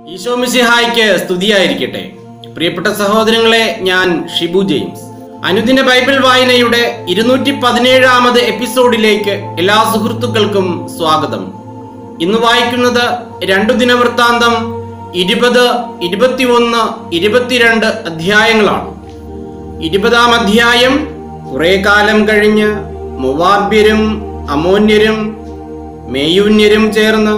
ഈശോമിസിഹായ്ക്ക് സ്തുതിയായിരിക്കട്ടെ പ്രിയപ്പെട്ട സഹോദരങ്ങളെ ഞാൻ ഷിബു ജെയിംസ് അനുദിന ബൈബിൾ വായനയുടെ ഇരുന്നൂറ്റി പതിനേഴാമത് എപ്പിസോഡിലേക്ക് എല്ലാ സുഹൃത്തുക്കൾക്കും സ്വാഗതം ഇന്ന് വായിക്കുന്നത് രണ്ടു ദിനവൃത്താന്തം ഇരുപത് ഇരുപത്തിയൊന്ന് ഇരുപത്തിരണ്ട് അധ്യായങ്ങളാണ് ഇരുപതാം അധ്യായം കുറെ കാലം കഴിഞ്ഞ് മുവാബ്യരും അമോന്യരും മേയൂന്യരും ചേർന്ന്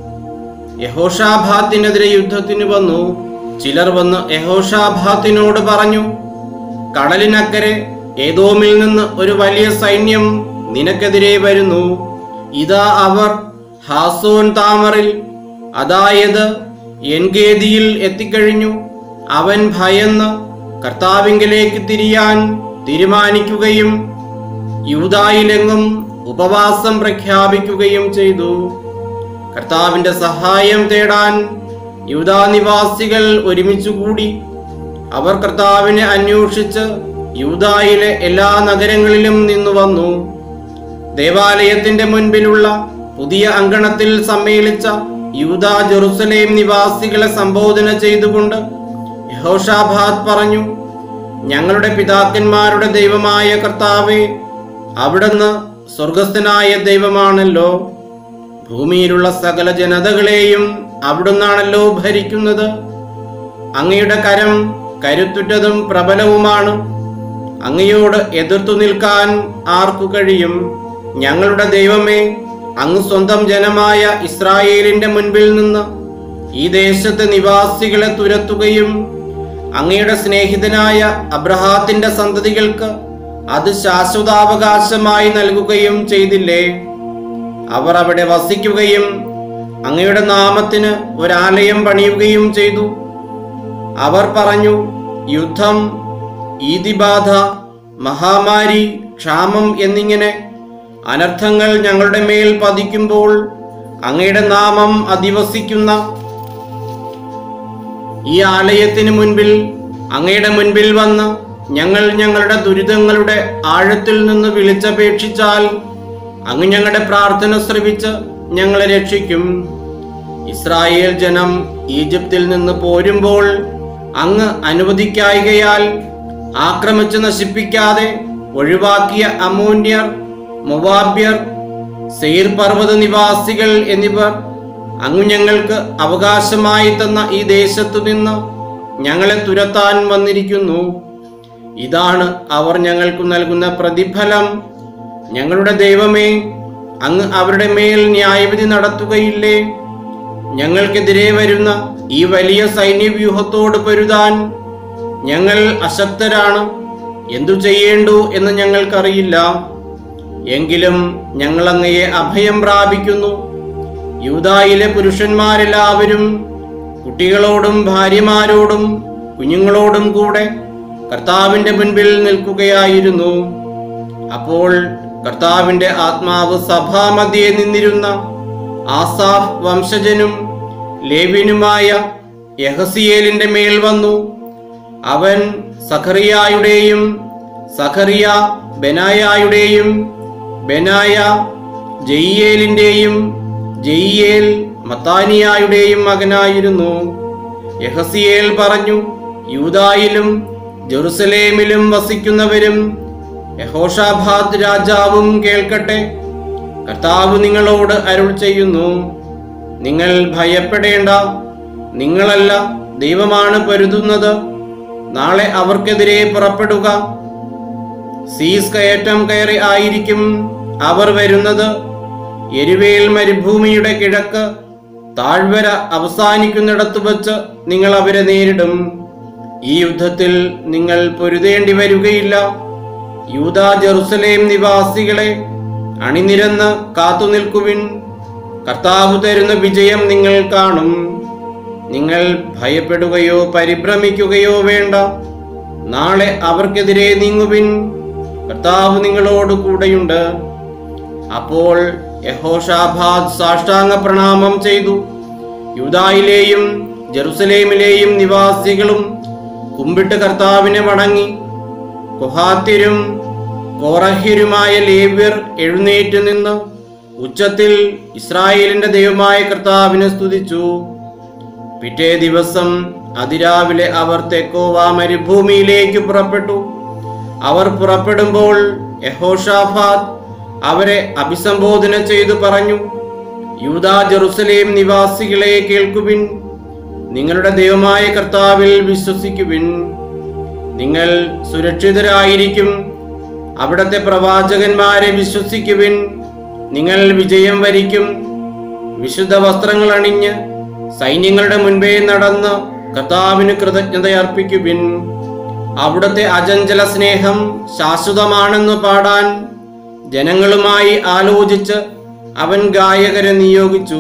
യഹോഷാഭാത്തിനെതിരെ യുദ്ധത്തിന് വന്നു ചിലർ വന്ന് യഹോഷാഭാത്തിനോട് പറഞ്ഞു കടലിനക്കരെ ഏതോമിൽ നിന്ന് ഒരു വലിയ സൈന്യം നിനക്കെതിരെ വരുന്നു ഇതാ അവർ ഹാസോൻ താമറിൽ അതായത് എൻഗേദിയിൽ എത്തിക്കഴിഞ്ഞു അവൻ ഭയന്ന് കർത്താവിങ്കലേക്ക് തിരിയാൻ തീരുമാനിക്കുകയും യൂതായിലെങ്ങും ഉപവാസം പ്രഖ്യാപിക്കുകയും ചെയ്തു കർത്താവിന്റെ സഹായം തേടാൻ യൂദാ നിവാസികൾ ഒരുമിച്ചുകൂടി അവർ കർത്താവിനെ അന്വേഷിച്ച് യൂദായിലെ എല്ലാ നഗരങ്ങളിലും നിന്നു വന്നു ദേവാലയത്തിന്റെ മുൻപിലുള്ള പുതിയ അങ്കണത്തിൽ സമ്മേളിച്ച യൂദാ ജെറുസലേം നിവാസികളെ സംബോധന ചെയ്തുകൊണ്ട് യഹോഷാഭാദ് പറഞ്ഞു ഞങ്ങളുടെ പിതാക്കന്മാരുടെ ദൈവമായ കർത്താവെ അവിടുന്ന് സ്വർഗസ്ഥനായ ദൈവമാണല്ലോ ഭൂമിയിലുള്ള സകല ജനതകളെയും അവിടുന്നാണല്ലോ ഭരിക്കുന്നത് അങ്ങയുടെ കരം കരുത്തുറ്റതും പ്രബലവുമാണ് അങ്ങയോട് എതിർത്തു നിൽക്കാൻ ആർക്കു കഴിയും ഞങ്ങളുടെ ദൈവമേ അങ്ങ് സ്വന്തം ജനമായ ഇസ്രായേലിന്റെ മുൻപിൽ നിന്ന് ഈ ദേശത്തെ നിവാസികളെ തുരത്തുകയും അങ്ങയുടെ സ്നേഹിതനായ അബ്രഹാത്തിന്റെ സന്തതികൾക്ക് അത് ശാശ്വതാവകാശമായി നൽകുകയും ചെയ്തില്ലേ അവർ അവിടെ വസിക്കുകയും അങ്ങയുടെ നാമത്തിന് ഒരാലയം പണിയുകയും ചെയ്തു അവർ പറഞ്ഞു യുദ്ധം ഈതിബാധ മഹാമാരി ക്ഷാമം എന്നിങ്ങനെ അനർത്ഥങ്ങൾ ഞങ്ങളുടെ മേൽ പതിക്കുമ്പോൾ അങ്ങയുടെ നാമം അധിവസിക്കുന്ന ഈ ആലയത്തിന് മുൻപിൽ അങ്ങയുടെ മുൻപിൽ വന്ന് ഞങ്ങൾ ഞങ്ങളുടെ ദുരിതങ്ങളുടെ ആഴത്തിൽ നിന്ന് വിളിച്ചപേക്ഷിച്ചാൽ അങ്ങ് ഞങ്ങളുടെ പ്രാർത്ഥന ശ്രവിച്ച് ഞങ്ങളെ രക്ഷിക്കും ഇസ്രായേൽ ജനം ഈജിപ്തിൽ നിന്ന് പോരുമ്പോൾ അങ്ങ് അനുവദിക്കായികയാൽ ആക്രമിച്ച് നശിപ്പിക്കാതെ ഒഴിവാക്കിയ അമോന്യർ മൊവാബ്യർ സെയ്ർ പർവ്വത നിവാസികൾ എന്നിവർ അങ്ങ് ഞങ്ങൾക്ക് അവകാശമായി തന്ന ഈ ദേശത്തു നിന്ന് ഞങ്ങളെ തുരത്താൻ വന്നിരിക്കുന്നു ഇതാണ് അവർ ഞങ്ങൾക്ക് നൽകുന്ന പ്രതിഫലം ഞങ്ങളുടെ ദൈവമേ അങ്ങ് അവരുടെ മേൽ ന്യായവിധി നടത്തുകയില്ലേ ഞങ്ങൾക്കെതിരെ വരുന്ന ഈ വലിയ സൈന്യവ്യൂഹത്തോട് പൊരുതാൻ ഞങ്ങൾ അശക്തരാണ് എന്തു ചെയ്യേണ്ടു എന്ന് ഞങ്ങൾക്കറിയില്ല എങ്കിലും ഞങ്ങൾ അങ്ങയെ അഭയം പ്രാപിക്കുന്നു യൂതായിലെ പുരുഷന്മാരെല്ലാവരും കുട്ടികളോടും ഭാര്യമാരോടും കുഞ്ഞുങ്ങളോടും കൂടെ കർത്താവിന്റെ മുൻപിൽ നിൽക്കുകയായിരുന്നു അപ്പോൾ കർത്താവിന്റെ ആത്മാവ് സഭാമധ്യേ നിന്നിരുന്ന ആസാഫ് വംശജനും ലേവ്യനുമായ യഹസിയേലിന്റെ മേൽ വന്നു അവൻ സഖറിയായുടെയും സഖറിയ ബെനായായുടെയും ബെനായ ജയിയേലിന്റെയും ജയിയേൽ മത്താനിയായുടെയും മകനായിരുന്നു യഹസിയേൽ പറഞ്ഞു യൂതായിലും ജെറുസലേമിലും വസിക്കുന്നവരും യഹോഷാഭാദ് രാജാവും കേൾക്കട്ടെ കർത്താവ് നിങ്ങളോട് അരുൾ ചെയ്യുന്നു നിങ്ങൾ ഭയപ്പെടേണ്ട നിങ്ങളല്ല ദൈവമാണ് പൊരുതുന്നത് നാളെ അവർക്കെതിരെ പുറപ്പെടുക സീസ് കയറ്റം കയറി ആയിരിക്കും അവർ വരുന്നത് എരുവേൽ മരുഭൂമിയുടെ കിഴക്ക് താഴ്വര അവസാനിക്കുന്നിടത്ത് വച്ച് നിങ്ങൾ അവരെ നേരിടും ഈ യുദ്ധത്തിൽ നിങ്ങൾ പൊരുതേണ്ടി വരികയില്ല യൂതാ ജെറുസലേം നിവാസികളെ അണിനിരന്ന് കാത്തുനിൽക്കുവിൻ കർത്താവ് തരുന്ന വിജയം നിങ്ങൾ കാണും നിങ്ങൾ ഭയപ്പെടുകയോ പരിഭ്രമിക്കുകയോ വേണ്ട നാളെ അവർക്കെതിരെ നീങ്ങുവിൻ കർത്താവ് നിങ്ങളോട് കൂടെയുണ്ട് അപ്പോൾ യഹോഷാഭാദ് സാഷ്ടാംഗ പ്രണാമം ചെയ്തു യൂതായിലെയും ജെറുസലേമിലെയും നിവാസികളും കുമ്പിട്ട് കർത്താവിനെ വണങ്ങി കൊഹാത്യരും കോറഹ്യരുമായ ലേവ്യർ എഴുന്നേറ്റ് നിന്ന് ഉച്ചത്തിൽ ഇസ്രായേലിന്റെ ദൈവമായ കർത്താവിനെ സ്തുതിച്ചു പിറ്റേ ദിവസം അതിരാവിലെ അവർ തെക്കോവ മരുഭൂമിയിലേക്ക് പുറപ്പെട്ടു അവർ പുറപ്പെടുമ്പോൾ യഹോഷാഫാത്ത് അവരെ അഭിസംബോധന ചെയ്തു പറഞ്ഞു യൂദാ ജെറുസലേം നിവാസികളെ കേൾക്കുവിൻ നിങ്ങളുടെ ദൈവമായ കർത്താവിൽ വിശ്വസിക്കുവിൻ നിങ്ങൾ സുരക്ഷിതരായിരിക്കും അവിടത്തെ പ്രവാചകന്മാരെ വിശ്വസിക്കുവിൻ നിങ്ങൾ വിജയം വരിക്കും വിശുദ്ധ വസ്ത്രങ്ങൾ അണിഞ്ഞ് സൈന്യങ്ങളുടെ മുൻപേ നടന്ന് കർത്താവിന് കൃതജ്ഞത അർപ്പിക്കുവിൻ അവിടുത്തെ അചഞ്ചല സ്നേഹം ശാശ്വതമാണെന്ന് പാടാൻ ജനങ്ങളുമായി ആലോചിച്ച് അവൻ ഗായകരെ നിയോഗിച്ചു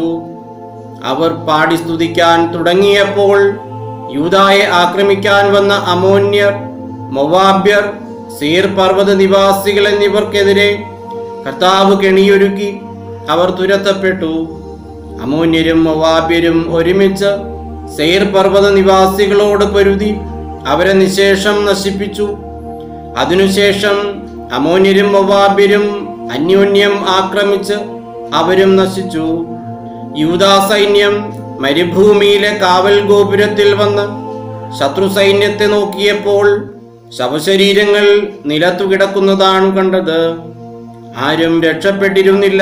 അവർ പാടി സ്തുതിക്കാൻ തുടങ്ങിയപ്പോൾ യൂതായെ ആക്രമിക്കാൻ വന്ന അമോന്യർ മൊവാബ്യർ സീർ പർവ്വത നിവാസികൾ എന്നിവർക്കെതിരെ കർത്താവ് കെണിയൊരുക്കി അവർ തുരത്തപ്പെട്ടു അമോന്യരും മൊവാബ്യരും ഒരുമിച്ച് സെയർ പർവ്വത നിവാസികളോട് പൊരുതി അവരെ നിശേഷം നശിപ്പിച്ചു അതിനുശേഷം അമോന്യരും മൊവാബ്യരും അന്യോന്യം ആക്രമിച്ച് അവരും നശിച്ചു യൂദാ സൈന്യം മരുഭൂമിയിലെ കാവൽ ഗോപുരത്തിൽ വന്ന് ശത്രു സൈന്യത്തെ നോക്കിയപ്പോൾ ശവശരീരങ്ങൾ നിലത്തു കിടക്കുന്നതാണ് കണ്ടത് ആരും രക്ഷപ്പെട്ടിരുന്നില്ല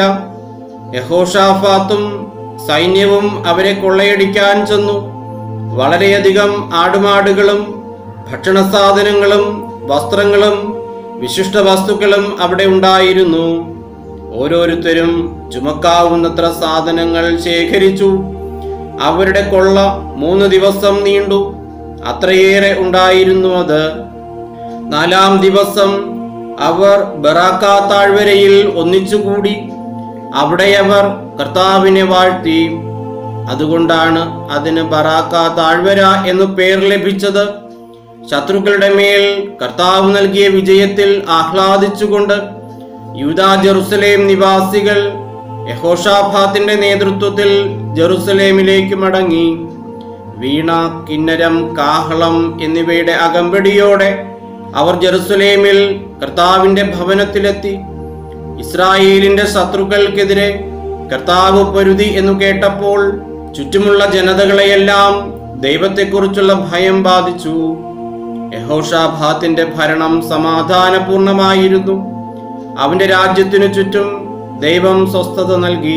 യഹോഷാഫാത്തും സൈന്യവും അവരെ കൊള്ളയടിക്കാൻ ചെന്നു വളരെയധികം ആടുമാടുകളും ഭക്ഷണ സാധനങ്ങളും വസ്ത്രങ്ങളും വിശിഷ്ട വസ്തുക്കളും അവിടെ ഉണ്ടായിരുന്നു ഓരോരുത്തരും ചുമക്കാവുന്നത്ര സാധനങ്ങൾ ശേഖരിച്ചു അവരുടെ കൊള്ള മൂന്ന് ദിവസം നീണ്ടു അത്രയേറെ ഉണ്ടായിരുന്നു അത് നാലാം ദിവസം അവർ ബറാക്ക താഴ്വരയിൽ ഒന്നിച്ചുകൂടി അവിടെ അവർ കർത്താവിനെ വാഴ്ത്തി അതുകൊണ്ടാണ് അതിന് ബറാക്ക താഴ്വര എന്നു പേർ ലഭിച്ചത് ശത്രുക്കളുടെ മേൽ കർത്താവ് നൽകിയ വിജയത്തിൽ ആഹ്ലാദിച്ചുകൊണ്ട് യൂദാ ജെറുസലേം നിവാസികൾ യഹോഷാഫാത്തിന്റെ നേതൃത്വത്തിൽ ജെറുസലേമിലേക്ക് മടങ്ങി വീണ കിന്നരം കാഹളം എന്നിവയുടെ അകമ്പടിയോടെ അവർ ജെറുസലേമിൽ കർത്താവിന്റെ ഭവനത്തിലെത്തി ഇസ്രായേലിന്റെ ശത്രുക്കൾക്കെതിരെ കർത്താവ് പൊരുതി എന്നു കേട്ടപ്പോൾ ചുറ്റുമുള്ള ജനതകളെയെല്ലാം ദൈവത്തെക്കുറിച്ചുള്ള ഭയം ബാധിച്ചു യഹോഷാഭാത്തിന്റെ ഭരണം സമാധാനപൂർണമായിരുന്നു അവന്റെ രാജ്യത്തിനു ചുറ്റും ദൈവം സ്വസ്ഥത നൽകി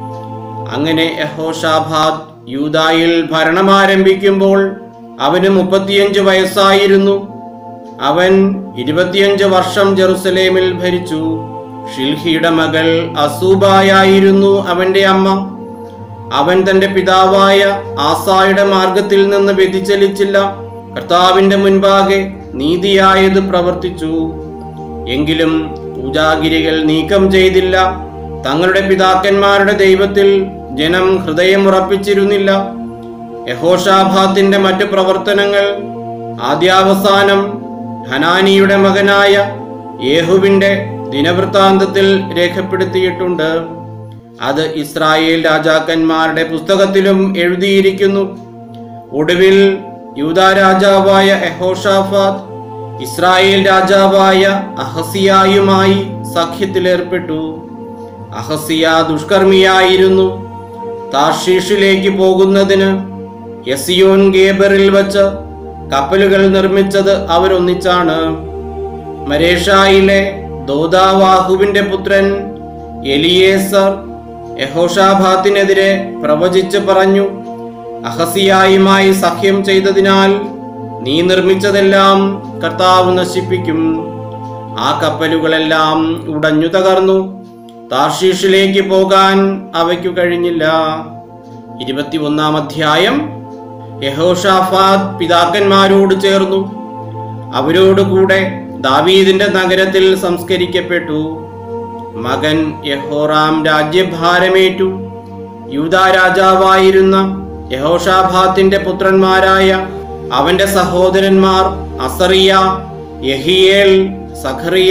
അങ്ങനെ യഹോഷാഭാദ് യൂദായിൽ ഭരണമാരംഭിക്കുമ്പോൾ അവന് മുപ്പത്തിയഞ്ച് വയസ്സായിരുന്നു അവൻ ഇരുപത്തിയഞ്ച് വർഷം ജെറുസലേമിൽ ഭരിച്ചു ഷിൽഹിയുടെ മകൾ അസൂബായായിരുന്നു അവന്റെ അമ്മ അവൻ തന്റെ പിതാവായ ആസായുടെ മാർഗത്തിൽ നിന്ന് വ്യതിചലിച്ചില്ല കർത്താവിന്റെ മുൻപാകെ നീതിയായത് പ്രവർത്തിച്ചു എങ്കിലും പൂജാഗിരികൾ നീക്കം ചെയ്തില്ല തങ്ങളുടെ പിതാക്കന്മാരുടെ ദൈവത്തിൽ ജനം ഹൃദയമുറപ്പിച്ചിരുന്നില്ല യഹോഷാഭാത്തിന്റെ മറ്റു പ്രവർത്തനങ്ങൾ ആദ്യാവസാനം ഹനാനിയുടെ മകനായ യേഹുവിന്റെ ദിനവൃത്താന്തത്തിൽ രേഖപ്പെടുത്തിയിട്ടുണ്ട് അത് ഇസ്രായേൽ രാജാക്കന്മാരുടെ പുസ്തകത്തിലും എഴുതിയിരിക്കുന്നു ഒടുവിൽ യൂദാ രാജാവായ യഹോഷാഫാത്ത് ഇസ്രായേൽ രാജാവായ അഹസിയായുമായി സഖ്യത്തിലേർപ്പെട്ടു അഹസിയ ദുഷ്കർമ്മിയായിരുന്നു താർഷീഷിലേക്ക് പോകുന്നതിന് യസിയോൻ ഗേബറിൽ വച്ച് കപ്പലുകൾ നിർമ്മിച്ചത് അവരൊന്നിച്ചാണ് മരേഷായിലെ ദോദാവാഹുവിന്റെ പുത്രൻ എലിയേസർ യഹോഷാഭാത്തിനെതിരെ പ്രവചിച്ച് പറഞ്ഞു അഹസിയായുമായി സഖ്യം ചെയ്തതിനാൽ നീ നിർമ്മിച്ചതെല്ലാം കർത്താവ് നശിപ്പിക്കും ആ കപ്പലുകളെല്ലാം ഉടഞ്ഞു തകർന്നു താർഷീഷിലേക്ക് പോകാൻ അവയ്ക്കു കഴിഞ്ഞില്ല ഇരുപത്തിയൊന്നാം അധ്യായം യഹോഷാഫാദ് പിതാക്കന്മാരോട് ചേർന്നു അവരോട് കൂടെ ദാവീദിന്റെ നഗരത്തിൽ സംസ്കരിക്കപ്പെട്ടു മകൻ യഹോറാം രാജ്യഭാരമേറ്റു യൂദാ രാജാവായിരുന്ന യഹോഷാഭാത്തിന്റെ പുത്രന്മാരായ അവന്റെ സഹോദരന്മാർ Azariah Jehiel Zechariah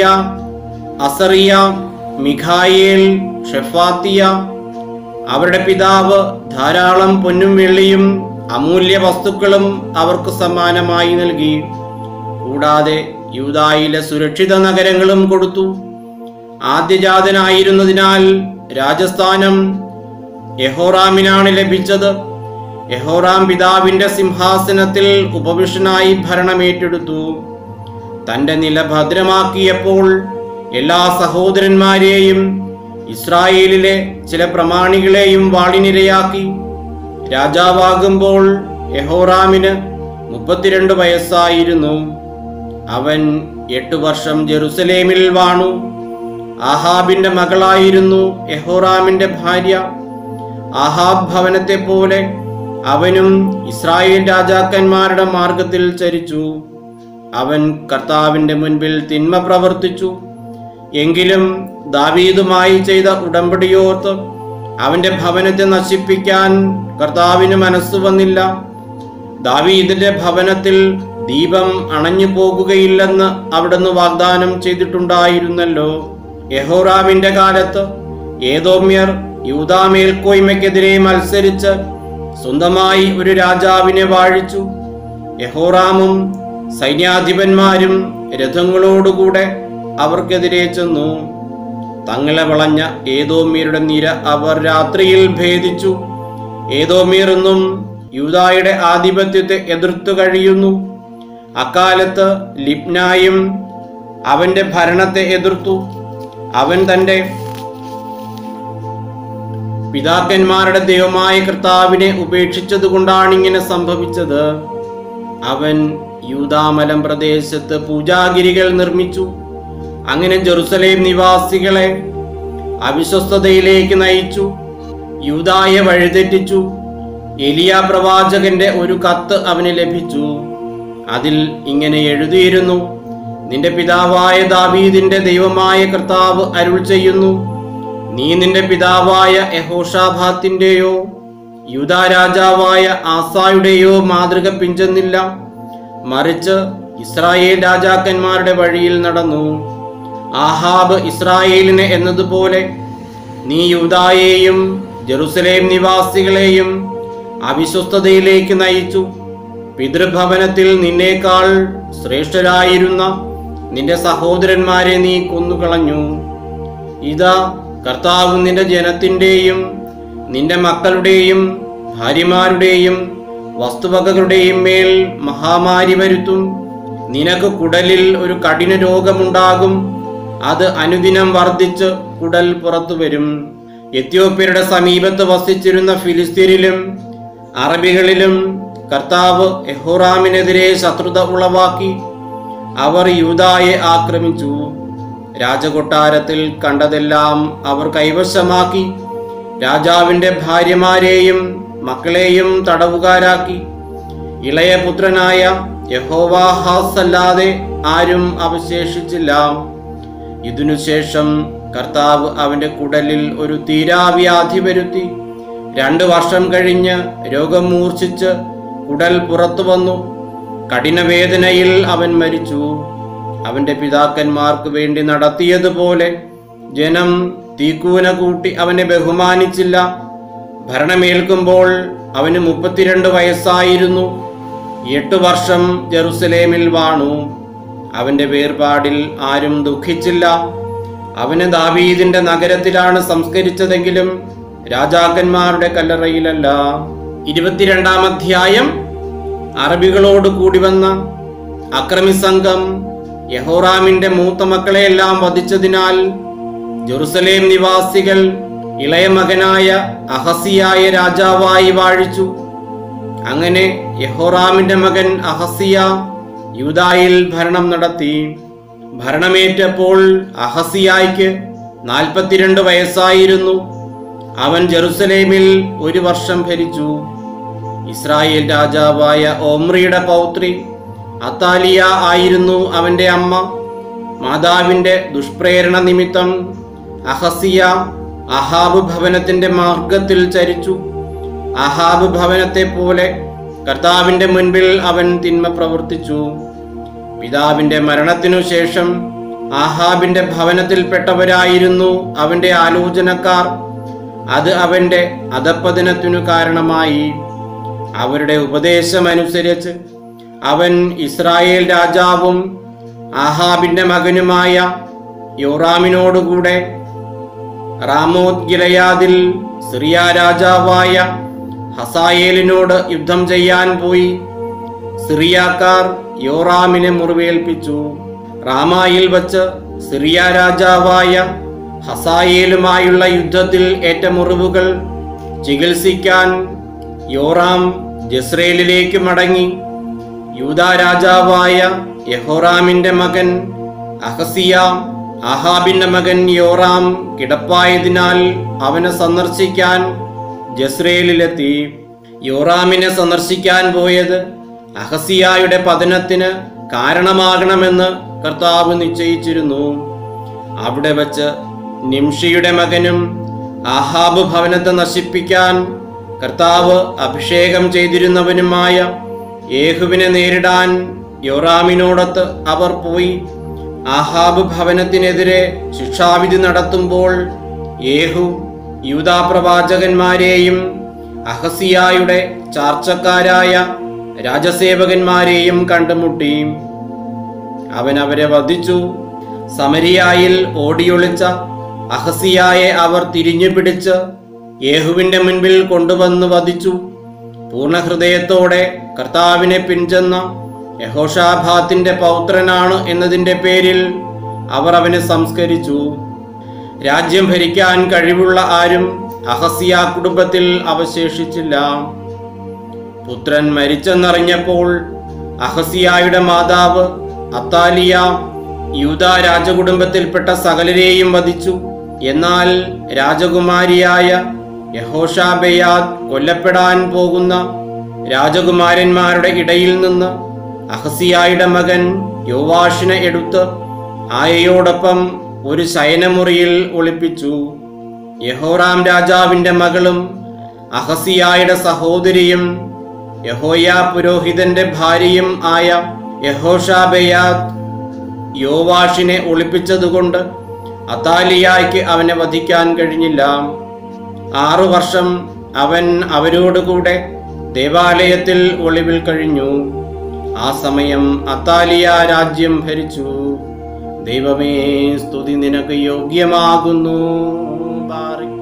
Azariah Michael Shephatiah അവരുടെ പിതാവ് ധാരാളം പൊന്നും വെള്ളിയും അമൂല്യ വസ്തുക്കളും അവർക്ക് സമ്മാനമായി നൽകി കൂടാതെ യൂതായിലെ സുരക്ഷിത നഗരങ്ങളും കൊടുത്തു ആദ്യജാതനായിരുന്നതിനാൽ രാജസ്ഥാനം യഹോറാമിനാണ് ലഭിച്ചത് യഹോറാം പിതാവിന്റെ സിംഹാസനത്തിൽ ഉപവിഷ്ടനായി ഭരണമേറ്റെടുത്തു തന്റെ നില ഭദ്രമാക്കിയപ്പോൾ എല്ലാ സഹോദരന്മാരെയും ഇസ്രായേലിലെ ചില പ്രമാണികളെയും വാളിനിരയാക്കി രാജാവാകുമ്പോൾ യഹോറാമിന് മുപ്പത്തിരണ്ട് വയസ്സായിരുന്നു അവൻ എട്ടു വർഷം ജെറുസലേമിൽ വാണു ആഹാബിന്റെ മകളായിരുന്നു യഹോറാമിന്റെ ഭാര്യ ആഹാബ് ഭവനത്തെ പോലെ അവനും ഇസ്രായേൽ രാജാക്കന്മാരുടെ മാർഗത്തിൽ ചരിച്ചു അവൻ കർത്താവിന്റെ മുൻപിൽ തിന്മ പ്രവർത്തിച്ചു എങ്കിലും ദാവീദുമായി ചെയ്ത ഉടമ്പടിയോർത്ത് അവന്റെ ഭവനത്തെ നശിപ്പിക്കാൻ കർത്താവിന് മനസ്സ് വന്നില്ല ദാവീദിന്റെ ഭവനത്തിൽ ദീപം അണഞ്ഞു പോകുകയില്ലെന്ന് അവിടുന്ന് വാഗ്ദാനം ചെയ്തിട്ടുണ്ടായിരുന്നല്ലോ യഹോറാമിന്റെ കാലത്ത് ഏതോമ്യർ യൂതാ മേൽക്കോയ്മയ്ക്കെതിരെ മത്സരിച്ച് സ്വന്തമായി ഒരു രാജാവിനെ വാഴിച്ചു യഹോറാമും സൈന്യാധിപന്മാരും രഥങ്ങളോടുകൂടെ അവർക്കെതിരെ ചെന്നു തങ്ങളെ വളഞ്ഞ ഏതോമീരുടെ നിര അവർ രാത്രിയിൽ ഭേദിച്ചു ഏതോമീർ എന്നും യൂതായുടെ ആധിപത്യത്തെ എതിർത്തു കഴിയുന്നു അക്കാലത്ത് ലിബ്നായും അവന്റെ ഭരണത്തെ എതിർത്തു അവൻ തന്റെ പിതാക്കന്മാരുടെ ദൈവമായ കർത്താവിനെ ഉപേക്ഷിച്ചതുകൊണ്ടാണ് ഇങ്ങനെ സംഭവിച്ചത് അവൻ യൂതാമലം പ്രദേശത്ത് പൂജാഗിരികൾ നിർമ്മിച്ചു അങ്ങനെ ജെറുസലേം നിവാസികളെ അവിശ്വസ്തതയിലേക്ക് നയിച്ചു യൂതായെ വഴിതെറ്റിച്ചു എലിയ പ്രവാചകന്റെ ഒരു കത്ത് അവന് ലഭിച്ചു അതിൽ ഇങ്ങനെ എഴുതിയിരുന്നു നിന്റെ പിതാവായ ദാവീദിന്റെ ദൈവമായ കർത്താവ് അരുൾ ചെയ്യുന്നു നീ നിന്റെ പിതാവായ യഹോഷാഭാത്തിന്റെയോ യൂദാ രാജാവായ ആസായുടെയോ മാതൃക പിഞ്ചെന്നില്ല മറിച്ച് ഇസ്രായേൽ രാജാക്കന്മാരുടെ വഴിയിൽ നടന്നു ആഹാബ് ഇസ്രായേലിനെ എന്നതുപോലെ നീ യൂദായെയും ജെറുസലേം നിവാസികളെയും അവിശ്വസ്തതയിലേക്ക് നയിച്ചു പിതൃഭവനത്തിൽ നിന്നേക്കാൾ ശ്രേഷ്ഠരായിരുന്ന നിന്റെ സഹോദരന്മാരെ നീ കൊന്നുകളഞ്ഞു ഇതാ കർത്താവ് നിന്റെ ജനത്തിൻ്റെയും നിന്റെ മക്കളുടെയും ഭാര്യമാരുടെയും വസ്തുവകകളുടെയും മേൽ മഹാമാരി വരുത്തും നിനക്ക് കുടലിൽ ഒരു കഠിന രോഗമുണ്ടാകും അത് അനുദിനം വർദ്ധിച്ച് കുടൽ പുറത്തു വരും എത്യോപ്യരുടെ സമീപത്ത് വസിച്ചിരുന്ന ഫിലിസ്തീനിലും അറബികളിലും കർത്താവ് എഹോറാമിനെതിരെ ശത്രുത ഉളവാക്കി അവർ യൂതായെ ആക്രമിച്ചു രാജകൊട്ടാരത്തിൽ കണ്ടതെല്ലാം അവർ കൈവശമാക്കി രാജാവിന്റെ ഭാര്യമാരെയും മക്കളെയും തടവുകാരാക്കി ഇളയ പുത്രനായ യഹോവാഹാസ് അല്ലാതെ ആരും അവശേഷിച്ചില്ല ഇതിനുശേഷം കർത്താവ് അവന്റെ കുടലിൽ ഒരു തീരാവ്യാധി വരുത്തി രണ്ടു വർഷം കഴിഞ്ഞ് രോഗം മൂർച്ഛിച്ച് കുടൽ പുറത്തു വന്നു കഠിനവേദനയിൽ അവൻ മരിച്ചു അവന്റെ പിതാക്കന്മാർക്ക് വേണ്ടി നടത്തിയതുപോലെ ജനം തീക്കൂന കൂട്ടി അവനെ ബഹുമാനിച്ചില്ല ഭരണമേൽക്കുമ്പോൾ അവന് മുപ്പത്തിരണ്ട് വയസ്സായിരുന്നു എട്ടു വർഷം ജെറുസലേമിൽ വാണു അവന്റെ വേർപാടിൽ ആരും ദുഃഖിച്ചില്ല അവന് ദാവീദിന്റെ നഗരത്തിലാണ് സംസ്കരിച്ചതെങ്കിലും രാജാക്കന്മാരുടെ കല്ലറയിലല്ല ഇരുപത്തിരണ്ടാം അധ്യായം അറബികളോട് കൂടി വന്ന അക്രമി സംഘം യഹോറാമിന്റെ മൂത്ത മക്കളെയെല്ലാം വധിച്ചതിനാൽ ജെറുസലേം നിവാസികൾ ഇളയ മകനായ അഹസിയായ രാജാവായി വാഴിച്ചു അങ്ങനെ യഹോറാമിന്റെ മകൻ അഹസിയ യൂദായിൽ ഭരണം നടത്തി ഭരണമേറ്റപ്പോൾ അഹസിയായ്ക്ക് നാൽപ്പത്തിരണ്ട് വയസ്സായിരുന്നു അവൻ ജെറുസലേമിൽ ഒരു വർഷം ഭരിച്ചു ഇസ്രായേൽ രാജാവായ ഓമ്രിയുടെ പൗത്രി അത്താലിയ ആയിരുന്നു അവന്റെ അമ്മ മാതാവിന്റെ ദുഷ്പ്രേരണ നിമിത്തം അഹസിയ അഹാബ് ഭവനത്തിന്റെ മാർഗത്തിൽ ചരിച്ചു അഹാബ് ഭവനത്തെ പോലെ കർത്താവിന്റെ മുൻപിൽ അവൻ തിന്മ പ്രവർത്തിച്ചു പിതാവിന്റെ മരണത്തിനു ശേഷം ആഹാബിന്റെ ഭവനത്തിൽപ്പെട്ടവരായിരുന്നു അവന്റെ ആലോചനക്കാർ അത് അവന്റെ അധപ്പതനത്തിനു കാരണമായി അവരുടെ ഉപദേശമനുസരിച്ച് അവൻ ഇസ്രായേൽ രാജാവും ആഹാബിന്റെ മകനുമായ യോറാമിനോടുകൂടെ റാമോത് ഗിലയാദിൽ സിറിയ രാജാവായ ഹസായേലിനോട് യുദ്ധം ചെയ്യാൻ പോയി സിറിയാക്കാർ യോറാമിനെ മുറിവേൽപ്പിച്ചു റാമായിൽ വച്ച് സിറിയ രാജാവായ ഹസായേലുമായുള്ള യുദ്ധത്തിൽ ഏറ്റ മുറിവുകൾ ചികിത്സിക്കാൻ യോറാം ജസ്രേലിലേക്ക് മടങ്ങി യൂത രാജാവായ യഹോറാമിന്റെ മകൻ അഹസിയ അഹാബിന്റെ മകൻ യോറാം കിടപ്പായതിനാൽ അവനെ സന്ദർശിക്കാൻ ജസ്രേലിലെത്തി യോറാമിനെ സന്ദർശിക്കാൻ പോയത് അഹസിയായുടെ പതനത്തിന് കാരണമാകണമെന്ന് കർത്താവ് നിശ്ചയിച്ചിരുന്നു അവിടെ വച്ച് നിംഷിയുടെ മകനും ആഹാബ് ഭവനത്തെ നശിപ്പിക്കാൻ കർത്താവ് അഭിഷേകം ചെയ്തിരുന്നവനുമായ യേഹുവിനെ നേരിടാൻ യോറാമിനോടൊത്ത് അവർ പോയി ആഹാബ് ഭവനത്തിനെതിരെ ശിക്ഷാവിധി നടത്തുമ്പോൾ യേഹു യൂതാപ്രവാചകന്മാരെയും അഹസിയായുടെ ചാർച്ചക്കാരായ രാജസേവകന്മാരെയും കണ്ടുമുട്ടി അവൻ അവരെ വധിച്ചു സമരിയായിൽ ഓടിയൊളിച്ച അഹസിയായെ അവർ തിരിഞ്ഞു പിടിച്ച് യേഹുവിന്റെ മുൻപിൽ കൊണ്ടുവന്ന് വധിച്ചു പൂർണ്ണഹൃദയത്തോടെ കർത്താവിനെ പിൻചെന്ന യഹോഷാഭാത്തിന്റെ പൗത്രനാണ് എന്നതിന്റെ പേരിൽ അവർ അവനെ സംസ്കരിച്ചു രാജ്യം ഭരിക്കാൻ കഴിവുള്ള ആരും അഹസിയ കുടുംബത്തിൽ അവശേഷിച്ചില്ല പുത്രൻ മരിച്ചെന്നറിഞ്ഞപ്പോൾ അഹസിയായുടെ മാതാവ് അത്താലിയ യൂത രാജകുടുംബത്തിൽപ്പെട്ട സകലരെയും വധിച്ചു എന്നാൽ രാജകുമാരിയായ യഹോഷാബെയാദ് കൊല്ലപ്പെടാൻ പോകുന്ന രാജകുമാരന്മാരുടെ ഇടയിൽ നിന്ന് അഹസിയായുടെ മകൻ യോവാഷിനെ എടുത്ത് ആയയോടൊപ്പം ഒരു ശയനമുറിയിൽ ഒളിപ്പിച്ചു യഹോറാം രാജാവിന്റെ മകളും അഹസിയായുടെ സഹോദരിയും യഹോയ പുരോഹിതന്റെ ഭാര്യയും ആയ യഹോഷാബെയാദ് യോവാഷിനെ ഒളിപ്പിച്ചതുകൊണ്ട് അതാലിയായ്ക്ക് അവനെ വധിക്കാൻ കഴിഞ്ഞില്ല ആറു വർഷം അവൻ അവരോടുകൂടെ ദേവാലയത്തിൽ ഒളിവിൽ കഴിഞ്ഞു ആ സമയം അത്താലിയ രാജ്യം ഭരിച്ചു ദൈവമേ സ്തുതി നിനക്ക് യോഗ്യമാകുന്നു ബാറി